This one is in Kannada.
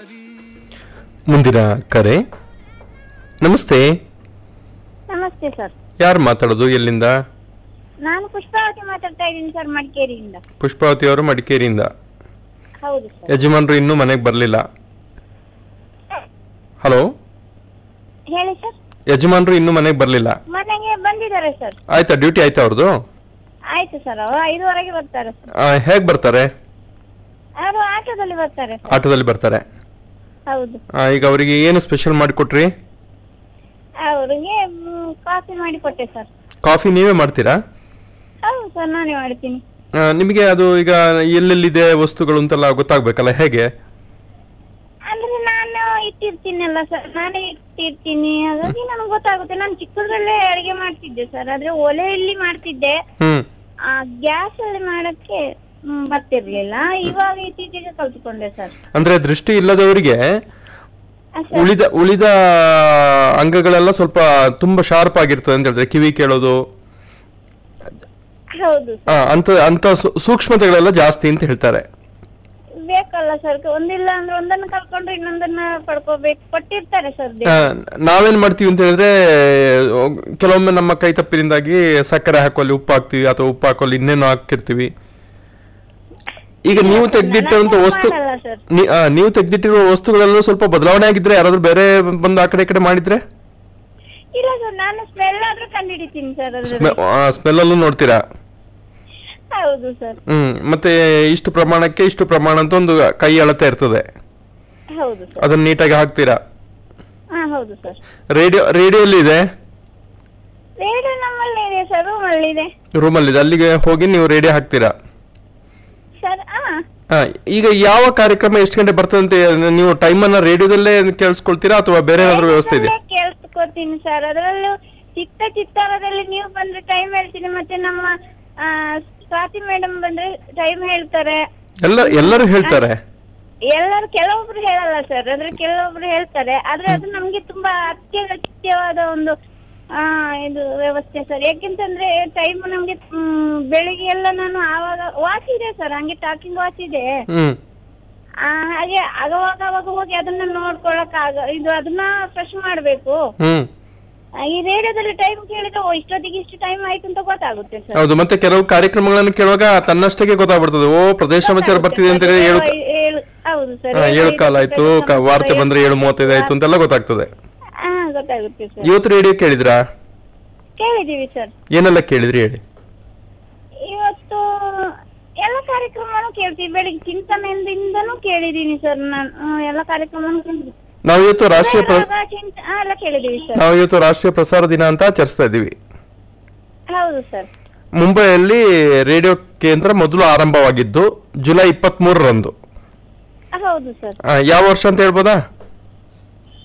ಮುಂದಿನ ಕರೆ ನಮಸ್ತೆ ನಮಸ್ತೆ ಸರ್ ಯಾರು ಮಾತಾಡೋದು ಎಲ್ಲಿಂದ ನಾನು ಪುಷ್ಪಾವತಿ ಮಾತಾಡ್ತಾ ಇದ್ದೀನಿ ಸರ್ ಮಡಿಕೇರಿಯಿಂದ ಪುಷ್ಪಾವತಿ ಅವರು ಮಡಿಕೇರಿಯಿಂದ ಹೌದು ಸರ್ ಯಜಮಾನ್ರು ಇನ್ನೂ ಮನೆಗೆ ಬರಲಿಲ್ಲ ಹಲೋ ಹೇಳಿ ಸರ್ ಯಜಮಾನ್ರು ಇನ್ನೂ ಮನೆಗೆ ಬರಲಿಲ್ಲ ಮನೆಗೆ ಬಂದಿದ್ದಾರೆ ಸರ್ ಆಯ್ತಾ ಡ್ಯೂಟಿ ಆಯ್ತಾ ಅವ್ರದ್ದು ಆಯ್ತು ಸರ್ ಅವರು ಐದುವರೆಗೆ ಬರ್ತಾರೆ ಸರ್ ಹೇಗೆ ಬರ್ತಾರೆ ಅವರು ಆಟೋದಲ್ಲಿ ಬರ್ತಾರೆ ಸರ್ ಆಟೋದಲ್ಲಿ ಬರ್ತಾರೆ ಹೌದು ಆ, ಈಗ ಅವರಿಗೆ ಏನು ಸ್ಪೆಷಲ್ ಮಾಡಿಕೊಟ್ರಿ ಅವರಿಗೆ ಕಾಫಿ ಮಾಡಿ ಕೊಟ್ಟೆ ಸರ್ ಕಾಫಿ ನೀವೇ ಮಾಡ್ತೀರಾ ಹೌದು ಸರ್ ನಾನೇ ಮಾಡ್ತೀನಿ ಆ, ನಿಮಗೆ ಅದು ಈಗ ಎಲ್ಲೆಲ್ಲಿದೆ ವಸ್ತುಗಳು ಅಂತೆಲ್ಲ ಗೊತ್ತಾಗ್ಬೇಕಲ್ಲ ಹೇಗೆ ಅಂದ್ರೆ ನಾನು ಇಟ್ಟಿರ್ತೀನಲ್ಲ ಸರ್ ನಾನೇ ಇಟ್ಟಿರ್ತೀನಿ ಹಾಗಾಗಿ ನನಗೆ ಗೊತ್ತಾಗುತ್ತೆ ನಾನು ಚಿಕ್ಕದ್ರಲ್ಲೇ ಅಡಿಗೆ ಮಾಡ್ತಿದ್ದೆ ಸರ್ ಆದ್ರೆ ಒಲೆಯಲ್ಲಿ ಮಾಡ್ತಿದ್ದೆ ಹ್ಮ್ ಆ ಗ್ಯಾಸ್ ಅಲ್ಲಿ ಮಾಡಕ್ಕೆ ಹ್ಮ್, ಬರ್ತಿರ್ಲಿಲ್ಲ ಇವಾಗ ಇತ್ತೀಚೆಗೆ ಕಲ್ತ್ಕೊಂಡೆ ಸರ್ ಅಂದ್ರೆ ದೃಷ್ಟಿ ಇಲ್ಲದವರಿಗೆ ಆ, ಸರ್ ಉಳಿದ ಉಳಿದ ಅಂಗಗಳೆಲ್ಲ ಸ್ವಲ್ಪ ತುಂಬಾ ಶಾರ್ಪ್ ಆಗಿರ್ತದೆ ಅಂತ ಹೇಳ್ತಾರೆ ಕಿವಿ ಕೇಳೋದು ಹೌದು ಆ, ಅಂತ ಅಂತ ಸೂ- ಸೂಕ್ಷ್ಮತೆಗಳೆಲ್ಲ ಜಾಸ್ತಿ ಅಂತ ಹೇಳ್ತಾರೆ ಬೇಕಲ್ಲ ಸರ್ ಒಂದಿಲ್ಲ ಅಂದ್ರೆ ಒಂದನ್ನ ಕಲ್ಕೊಂಡ್ರೆ ಇನ್ನೊಂದನ್ನ ಪಡ್ಕೋಬೇಕು ಕೊಟ್ಟಿರ್ತಾರೆ ಸರ್ ಆ, ನಾವೇನ್ ಮಾಡ್ತೀವಿ ಅಂತ ಹೇಳಿದ್ರೆ ಆ, ಕೆಲವೊಮ್ಮೆ ನಮ್ಮ ಕೈ ತಪ್ಪಿನಿಂದಾಗಿ ಸಕ್ಕರೆ ಹಾಕೋಲ್ಲಿ ಉಪ್ಪು ಹಾಕ್ತಿವಿ ಅಥವಾ ಉಪ್ಪು ಹಾಕೋಲ್ಲಿ ಇನ್ನೇನೋ ಹಾಕಿರ್ತೀವಿ ಈಗ ನೀವು ತೆಗ್ದಿಟ್ಟಂತ ವಸ್ತು ಮಾಡಲ್ಲ ಸರ್ ನೀ- ಆ, ನೀವು ತೆಗ್ದಿಟ್ಟಿರುವ ವಸ್ತುಗಳೆಲ್ಲ ಸ್ವಲ್ಪ ಬದಲಾವಣೆ ಆಗಿದ್ರೆ ಯಾರಾದ್ರೂ ಬೇರೆ ಬಂದು ಆ ಕಡೆ ಈ ಕಡೆ ಮಾಡಿದ್ರೆ ಇಲ್ಲ ಸರ್ ನಾನು ಸ್ಮೆಲ್ ಆದ್ರೂ ಕಂಡಿಡಿತೀನಿ ಸರ್ ಅದ್ರಲ್ಲಿ ಸ್ಮೆಲ್ಲಲ್ಲೂ ನೋಡ್ತೀರಾ ಹೌದು ಸರ್ ಹ್ಮ್ ಮತ್ತೆ ಇಷ್ಟು ಪ್ರಮಾಣಕ್ಕೆ ಇಷ್ಟು ಪ್ರಮಾಣ ಅಂತ ಒಂದು ಕೈ ಅಳತೆ ಇರ್ತದೆ ಹೌದು ಸರ್ ಅದನ್ನ ನೀಟಾಗಿ ಹಾಕ್ತೀರಾ ಹಾ ಹೌದು ಸರ್ ರೇಡಿಯೋ ರೇಡಿಯೋಲ್ಲಿ ಇದೆ ರೇಡಿಯೋ ನಮ್ಮಲ್ಲಿ ಇದೆ ಸರ್ ರೂಮ್ ಅಲ್ಲಿ ಇದೆ ರೂಮಲ್ಲಿ ಇದೆ ಅಲ್ಲಿಗೆ ಹೋಗಿ ನೀವು ರೇಡಿಯೋ ಹಾಕ್ತೀರಾ ಸರ್ ಹಾ ಆ, ಈಗ ಯಾವ ಕಾರ್ಯಕ್ರಮ ಎಷ್ಟು ಗಂಟೆ ಬರ್ತದೆ ಅಂತ ನೀವು ಟೈಮನ್ನ ರೇಡಿಯೋದಲ್ಲೇ ಕೇಳಿಸ್ಕೊಳ್ತೀರಾ ಅಥವಾ ಬೇರೆ ಏನಾದ್ರು ವ್ಯವಸ್ಥೆ ಇದೆ ಕೇಳ್ಸ್ಕೊತೀನಿ ಸರ್ ಅದರಲ್ಲೂ ಚಿಕ್ಕ ಚಿತ್ತಾರದಲ್ಲಿ ನೀವು ಬಂದ್ರೆ ಟೈಮ್ ಹೇಳ್ತೀನಿ ಮತ್ತೆ ನಮ್ಮ ಆ, ಸ್ವಾತಿ ಮೇಡಮ್ ಬಂದ್ರೆ ಟೈಮ್ ಹೇಳ್ತಾರೆ ಎಲ್ಲ ಎಲ್ಲರೂ ಹೇಳ್ತಾರೆ ಎಲ್ಲರೂ ಕೆಲವೊಬ್ರು ಹೇಳಲ್ಲ ಸರ್ ಅಂದ್ರೆ ಕೆಲವೊಬ್ರು ಹೇಳ್ತಾರೆ ಆದ್ರೆ ಅದು ನಮ್ಗೆ ತುಂಬಾ ಅತ್ಯಗತ್ಯವಾದ ಒಂದು ಆ ಇದು ವ್ಯವಸ್ಥೆ ಸರ್ ಯಾಕೆಂತಂದ್ರೆ ಟೈಮ್ ನಮ್ಗೆ ಹ್ಮ್, ಬೆಳಿಗ್ಗೆ ಎಲ್ಲ ನಾನು ಆವಾಗ ವಾಚ್ ಇದೆ ಸರ್ ಹಂಗೆ ಟಾಕಿಂಗ್ ವಾಚ್ ಇದೆ ಹ್ಮ್ ಆ, ಹಾಗೆ ಅವಾಗ ಅವಾಗ ಹೋಗಿ ಅದನ್ನ ನೋಡ್ಕೊಳಕ್ ಆಗ ಇದು ಅದನ್ನ ಫ್ರೆಶ್ ಮಾಡ್ಬೇಕು ಹ್ಮ್ ಆ, ಈ ರೇಡಿಯೋದಲ್ಲಿ ಟೈಮ್ ಕೇಳಿದ್ರೆ ಓ ಇಷ್ಟೊತ್ತಿಗೆ ಇಷ್ಟು ಟೈಮ್ ಆಯ್ತು ಅಂತ ಗೊತ್ತಾಗುತ್ತೆ ಸರ್ ಹೌದು ಮತ್ತೆ ಕೆಲವು ಕಾರ್ಯಕ್ರಮಗಳನ್ನು ಕೇಳುವಾಗ ತನ್ನಷ್ಟಕ್ಕೆ ಗೊತ್ತಾಗ್ಬಿಡ್ತದೆ ಓ ಪ್ರದೇಶ ಸಮಾಚಾರ ಬರ್ತಿದೆ ಅಂತ ಹೇಳಿ ಏಳು ಏಳು- ಹೌದು ಸರ್ ಆ, ಏಳು ಕಾಲ ಆಯ್ತು ಕ- ವಾರ್ತೆ ಬಂದ್ರೆ ಏಳು ಮೂವತ್ತೈದು ಆಯ್ತು ಅಂತೆಲ್ಲ ಗೊತ್ತಾಗ್ತದೆ ಹಾ ಗೊತ್ತಾಗುತ್ತೆ ಸರ್ ಇವತ್ತು ರೇಡಿಯೋ ಕೇಳಿದ್ರಾ ಕೇಳಿದೀವಿ ಸರ್ ಏನೆಲ್ಲ ಕೇಳಿದ್ರಿ ಹೇಳಿ ಇವತ್ತು ಎಲ್ಲ ಕಾರ್ಯಕ್ರಮನೂ ಕೇಳ್ತೀವಿ ಬೆಳಿಗ್ಗೆ ಚಿಂತನೆಯಿಂದನೂ ಕೇಳಿದೀನಿ ಸರ್ ನಾನು ಆ, ಎಲ್ಲ ಕಾರ್ಯಕ್ರಮನೂ ಕೇಳಿದೀನಿ ನಾವು ಇವತ್ತು ರಾಷ್ಟ್ರೀಯ ಪ್ರ ಇವಾಗ ಚಿಂತ- ಆ, ಎಲ್ಲ ಕೇಳಿದೀವಿ ಸರ್ ನಾವು ಇವತ್ತು ರಾಷ್ಟ್ರೀಯ ಪ್ರಸಾರ ದಿನ ಅಂತ ಆಚರಿಸ್ತಾ ಇದ್ದೀವಿ ಹೌದು ಸರ್ ಮುಂಬೈಯಲ್ಲಿ ರೇಡಿಯೋ ಕೇಂದ್ರ ಮೊದಲು ಆರಂಭವಾಗಿದ್ದು ಜುಲೈ ಇಪ್ಪತ್ತ್ ಮೂರರಂದು ಹೌದು ಸರ್ ಯಾವ ವರ್ಷ ಅಂತ ಹೇಳ್ಬೋದಾ